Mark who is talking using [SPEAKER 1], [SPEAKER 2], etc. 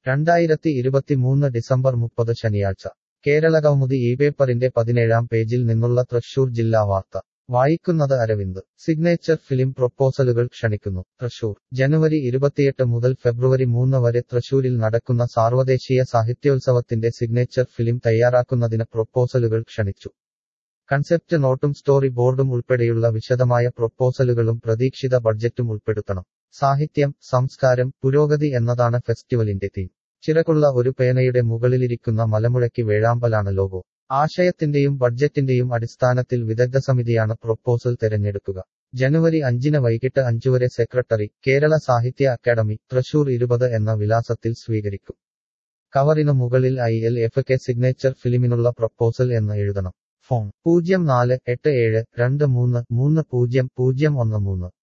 [SPEAKER 1] രണ്ടായിരത്തി ഇരുപത്തിമൂന്ന് ഡിസംബർ മുപ്പത് ശനിയാഴ്ച കേരളകൗമുദി ഈ പേപ്പറിന്റെ പതിനേഴാം പേജിൽ നിന്നുള്ള തൃശൂർ ജില്ലാ വാർത്ത വായിക്കുന്നത് അരവിന്ദ് സിഗ്നേച്ചർ ഫിലിം പ്രൊപ്പോസലുകൾ ക്ഷണിക്കുന്നു തൃശൂർ ജനുവരി ഇരുപത്തിയെട്ട് മുതൽ ഫെബ്രുവരി മൂന്ന് വരെ തൃശൂരിൽ നടക്കുന്ന സാർവദേശീയ സാഹിത്യോത്സവത്തിന്റെ സിഗ്നേച്ചർ ഫിലിം തയ്യാറാക്കുന്നതിന് പ്രൊപ്പോസലുകൾ ക്ഷണിച്ചു കൺസെപ്റ്റ് നോട്ടും സ്റ്റോറി ബോർഡും ഉൾപ്പെടെയുള്ള വിശദമായ പ്രൊപ്പോസലുകളും പ്രതീക്ഷിത ബഡ്ജറ്റും ഉൾപ്പെടുത്തണം സാഹിത്യം സംസ്കാരം പുരോഗതി എന്നതാണ് ഫെസ്റ്റിവലിന്റെ തീം ചിറകുള്ള ഒരു പേനയുടെ മുകളിലിരിക്കുന്ന മലമുഴക്കി വേഴാമ്പലാണ് ലോഗോ ആശയത്തിന്റെയും ബഡ്ജറ്റിന്റെയും അടിസ്ഥാനത്തിൽ വിദഗ്ധ സമിതിയാണ് പ്രൊപ്പോസൽ തിരഞ്ഞെടുക്കുക ജനുവരി അഞ്ചിന് വൈകിട്ട് അഞ്ചുവരെ സെക്രട്ടറി കേരള സാഹിത്യ അക്കാദമി തൃശൂർ ഇരുപത് എന്ന വിലാസത്തിൽ സ്വീകരിക്കും കവറിനു മുകളിൽ I L F K signature ഫിലിമിനുള്ള പ്രൊപ്പോസൽ എന്ന് എഴുതണം ഫോൺ പൂജ്യം നാല് എട്ട് ഏഴ് രണ്ട് മൂന്ന് മൂന്ന് പൂജ്യം പൂജ്യം ഒന്ന് മൂന്ന്